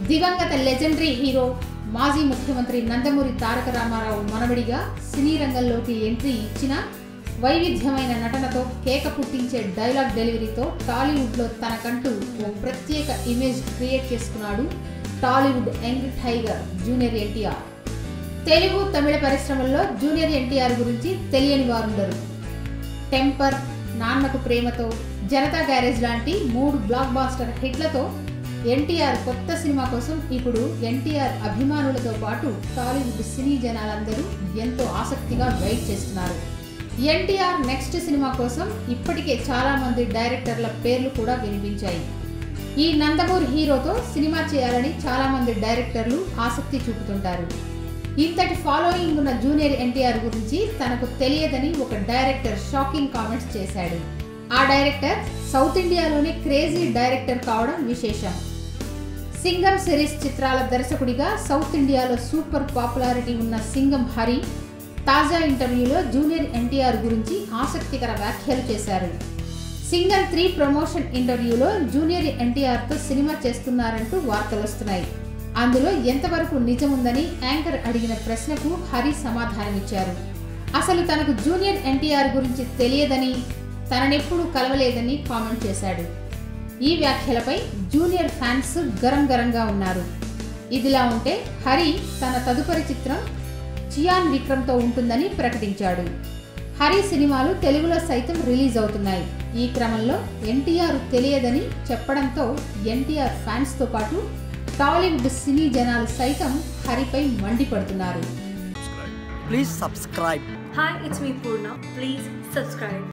దివంగత legendary hero మాజీ ముఖ్యమంత్రి నందమూరి తారక రామారావు మనవడిగా సినీ రంగంలోకి ఎంట్రీ ఇచ్చిన వైవిధ్యమైన నటనతో కేక పుట్టించే డైలాగ్ డెలివరీతో టాలీవుడ్లో తనకంటూ ఓ ప్రత్యేక ఇమేజ్ క్రియేట్ చేసుకున్నాడు Tollywood young tiger junior NTR Telugu Tamil పరిశ్రమల్లో జూనియర్ ఎన్టీఆర్ గురించి తెలియని వారుండరు టెంపర్ నాన్నకు ప్రేమతో జనతా గ్యారేజ్ లాంటి మూడు బ్లాక్ బాస్టర్ హిట్లతో ఎన్టీఆర్ కొత్త సినిమా కోసం ఇప్పుడు ఎన్టీఆర్ అభిమానులతో పాటు టాలీవుడ్ సినీ జనాలందరూ ఎంతో ఆసక్తిగా వెయిట్ చేస్తున్నారు ఎన్టీఆర్ నెక్స్ట్ సినిమా కోసం ఇప్పటికే చాలా మంది డైరెక్టర్ల పేర్లు కూడా వినిపించాయి ఈ నందమూరి హీరోతో సినిమా చేయాలని చాలా మంది డైరెక్టర్లు ఆసక్తి చూపుతుంటారు ఇంతటి ఫాలోయింగ్ ఉన్న జూనియర్ ఎన్టీఆర్ గురించి తనకు తెలియదని ఒక డైరెక్టర్ షాకింగ్ కామెంట్స్ చేశాడు ఆ డైరెక్టర్ సౌత్ ఇండియాలోనే క్రేజీ డైరెక్టర్ కావడం విశేషం సింగం సిరీస్ చిత్రాల దర్శకుడిగా సౌత్ ఇండియాలో సూపర్ పాపులారిటీ ఉన్న సింగం హరి తాజా ఇంటర్వ్యూలో జూనియర్ ఎన్టీఆర్ గురించి ఆసక్తికర వ్యాఖ్యలు చేశారు సింగం త్రీ ప్రమోషన్ ఇంటర్వ్యూలో జూనియర్ ఎన్టీఆర్తో సినిమా చేస్తున్నారంటూ వార్తలు వస్తున్నాయి అందులో ఎంతవరకు నిజముందని యాంకర్ అడిగిన ప్రశ్నకు హరి సమాధానమిచ్చారు అసలు తనకు జూనియర్ ఎన్టీఆర్ గురించి తెలియదని తననెప్పుడు కలవలేదని కామెంట్ చేశాడు ఈ వ్యాఖ్యలపై జూనియర్ ఫ్యాన్స్ గరం గరంగా ఉన్నారు ఇదిలా ఉంటే హరి తన తదుపరి చిత్రం చియాన్ విక్రమ్తో ఉంటుందని ప్రకటించాడు హరి సినిమాలు తెలుగులో సైతం రిలీజ్ అవుతున్నాయి ఈ క్రమంలో ఎన్టీఆర్ తెలియదని చెప్పడంతో ఎన్టీఆర్ ఫ్యాన్స్తో పాటు టాలీవుడ్ సినీ జనాలు సైతం హరిపై మండిపడుతున్నారు Please subscribe. Hi, it's me Purna. Please subscribe.